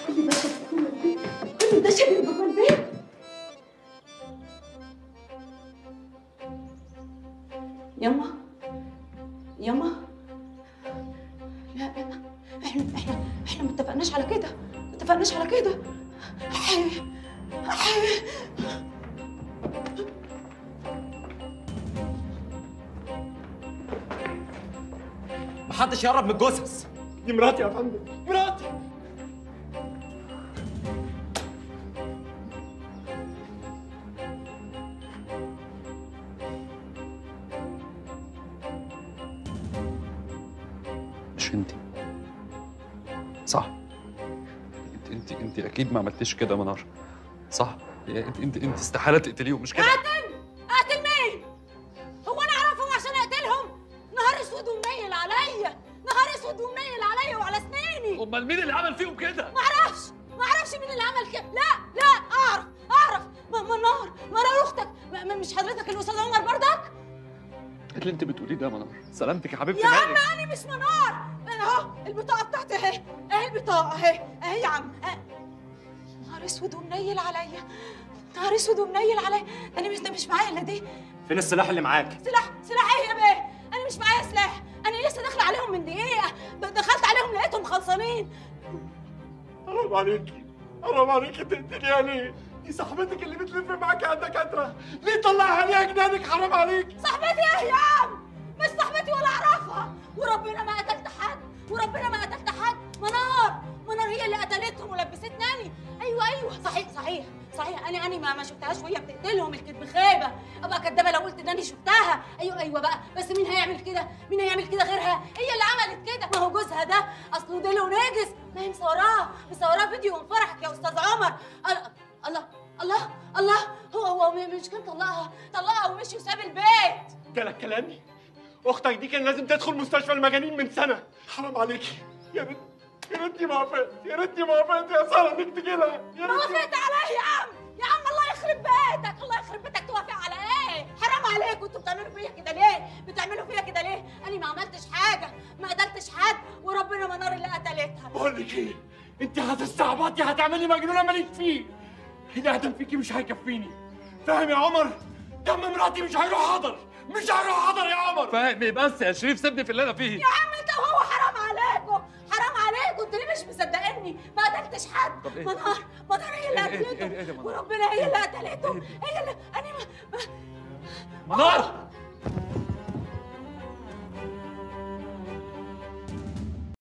كل ده شريك جوه البيت كل ده شريك جوه البيت يما يما لا لا احنا احنا احنا ما اتفقناش على كده ما اتفقناش على كده حي حي محدش يقرب من الجثث دي مراتي يا فندم مراتي مش انت صح انت انت انت اكيد ما عملتيش كده يا منار صح انت انت انت استحاله تقتليهم مش كده قاتل قاتل مين؟ هو انا اعرفهم عشان اقتلهم؟ نهار اسود ومنيل عليا نهار اسود ومنيل عليا وعلى سنيني امال مين اللي عمل فيهم كده ما اعرفش ما اعرفش مين اللي عمل كده لا لا اعرف اعرف ما منار منار اختك ما- ما- مش حضرتك الاستاذ عمر بردك إيه اللي انت بتقوليه ده يا منار سلامتك يا حبيبتي يا عم مالك انا مش منار انا اهو البطاقه بتاعتي اهي اهي البطاقه اهي اهي يا عم أه. نهار اسود ومنيل عليا نهار اسود ومنيل عليا انا مش ده مش معايا الا دي فين السلاح اللي معاك سلاح سلاح ايه يا بيه انا مش معايا سلاح انا لسه داخله عليهم من دقيقه د- دخلت عليهم لقيتهم خلصانين حرام عليكي حرام عليكي تقتليها ليه؟ دي صاحبتك اللي بتلف معاك يا دكاتره ليه طلعها ليه اجنانك حرام عليك صاحبتي ايه يا عم مش صاحبتي ولا اعرفها وربنا ما قتلت حد وربنا ما قتلت حد منار منار هي اللي قتلتهم ولبستني ايوه ايوه صحيح صحيح صحيح انا انا ما ما شفتهاش وهي بتقتلهم الكذب خيبه ابقى كدابه لو قلت ان انا شفتها ايوه ايوه بقى بس مين هيعمل كده مين هيعمل كده غيرها هي اللي عملت كده ما هو جوزها ده اصله ديله ناجس ما هي مصوراه مصوراه فيديو من فرحك يا استاذ عمر الله الله الله الله هو هو مش كان طلقها طلقها ومشي وساب البيت جالك كلامي اختك دي كان لازم تدخل مستشفى المجانين من سنه حرام عليكي يا ريت يا ريتني ما وافقت يا ريتني ما وافقت يا ساره انك تجي لها يا ما ريتني وافقت عليا يا عم يا عم الله يخرب بيتك الله يخرب بيتك توافق على ايه حرام عليكم انتوا بتعملوا فيا كده ليه بتعملوا فيا كده ليه انا ما عملتش حاجه ما قتلتش حد وربنا منار اللي قتلتها بقول لك ايه انت هتستعبطي هتعملي مجنونه ماليش فيه هنا ادم فيكي مش هيكفيني فاهم يا عمر دم مراتي مش هيروح حضر مش هيروح حضر يا عمر فاهم إيه بس يا شريف سيبني في اللي انا فيه يا عم انت وهو حرام عليكم حرام عليكم انتوا ليه مش مصدقيني ما قتلتش حد طب إيه؟ منار منار هي اللي إيه- إيه- إيه- إيه قتلته ده منار؟ وربنا هي اللي قتلته هي اللي انا ما ما- منار